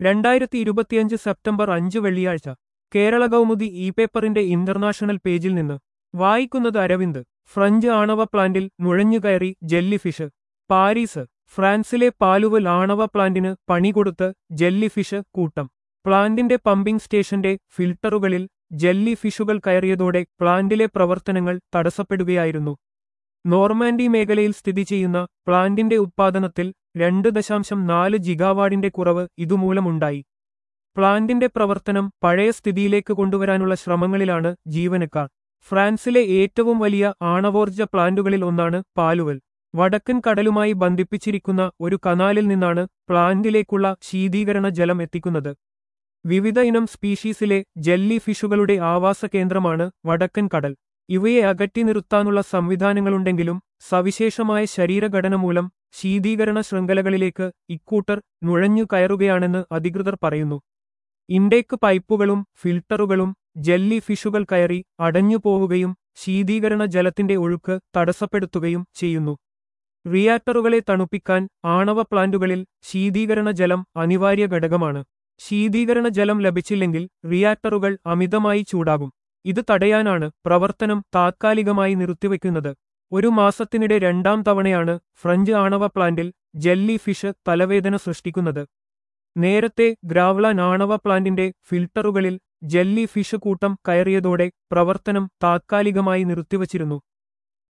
രണ്ടായിരത്തി ഇരുപത്തിയഞ്ച് സെപ്റ്റംബർ അഞ്ച് വെള്ളിയാഴ്ച കേരള കൗമുദി ഇ പേപ്പറിന്റെ ഇന്റർനാഷണൽ പേജിൽ നിന്ന് വായിക്കുന്നത് അരവിന്ദ് ഫ്രഞ്ച് ആണവ പ്ലാന്റിൽ നുഴഞ്ഞുകയറി ജെല്ലിഫിഷ് പാരീസ് ഫ്രാൻസിലെ പാലുവൽ ആണവ പ്ലാന്റിന് പണികൊടുത്ത് ജെല്ലിഫിഷ് കൂട്ടം പ്ലാന്റിന്റെ പമ്പിംഗ് സ്റ്റേഷന്റെ ഫിൽട്ടറുകളിൽ ജെല്ലി ഫിഷുകൾ കയറിയതോടെ പ്ലാന്റിലെ പ്രവർത്തനങ്ങൾ തടസ്സപ്പെടുകയായിരുന്നു നോർമാൻഡി മേഖലയിൽ സ്ഥിതി ചെയ്യുന്ന പ്ലാന്റിന്റെ ഉത്പാദനത്തിൽ രണ്ട് ദശാംശം നാല് ജിഗാവാഡിന്റെ കുറവ് ഇതുമൂലമുണ്ടായി പ്ലാന്റിന്റെ പ്രവർത്തനം പഴയ സ്ഥിതിയിലേക്ക് കൊണ്ടുവരാനുള്ള ശ്രമങ്ങളിലാണ് ജീവനക്കാർ ഫ്രാൻസിലെ ഏറ്റവും വലിയ ആണവോർജ പ്ലാന്റുകളിൽ ഒന്നാണ് പാലുവൽ വടക്കൻ കടലുമായി ബന്ധിപ്പിച്ചിരിക്കുന്ന ഒരു കനാലിൽ നിന്നാണ് പ്ലാന്റിലേക്കുള്ള ശീതീകരണ ജലം എത്തിക്കുന്നത് വിവിധ ഇനം സ്പീഷീസിലെ ജെല്ലി ഫിഷുകളുടെ ആവാസ കേന്ദ്രമാണ് വടക്കൻ കടൽ ഇവയെ അകറ്റി നിർത്താനുള്ള സംവിധാനങ്ങളുണ്ടെങ്കിലും സവിശേഷമായ ശരീരഘടന മൂലം ശീതീകരണ ശൃംഖലകളിലേക്ക് ഇക്കൂട്ടർ നുഴഞ്ഞു കയറുകയാണെന്ന് അധികൃതർ പറയുന്നു ഇൻടേക്ക് പൈപ്പുകളും ഫിൽട്ടറുകളും ജെല്ലി ഫിഷുകൾ കയറി അടഞ്ഞുപോവുകയും ശീതീകരണ ജലത്തിന്റെ ഒഴുക്ക് തടസ്സപ്പെടുത്തുകയും ചെയ്യുന്നു റിയാക്ടറുകളെ തണുപ്പിക്കാൻ ആണവ പ്ലാന്റുകളിൽ ശീതീകരണ ജലം അനിവാര്യ ഘടകമാണ് ശീതീകരണ ജലം ലഭിച്ചില്ലെങ്കിൽ റിയാക്ടറുകൾ അമിതമായി ചൂടാകും ഇത് തടയാനാണ് പ്രവർത്തനം താത്കാലികമായി നിർത്തിവെക്കുന്നത് ഒരു മാസത്തിനിടെ രണ്ടാം തവണയാണ് ഫ്രഞ്ച് ആണവ പ്ലാന്റിൽ ജെല്ലി ഫിഷ് തലവേദന സൃഷ്ടിക്കുന്നത് നേരത്തെ ഗ്രാവ്ലാൻ ആണവ പ്ലാന്റിന്റെ ഫിൽട്ടറുകളിൽ ജെല്ലി ഫിഷ് കൂട്ടം കയറിയതോടെ പ്രവർത്തനം താത്കാലികമായി നിർത്തിവച്ചിരുന്നു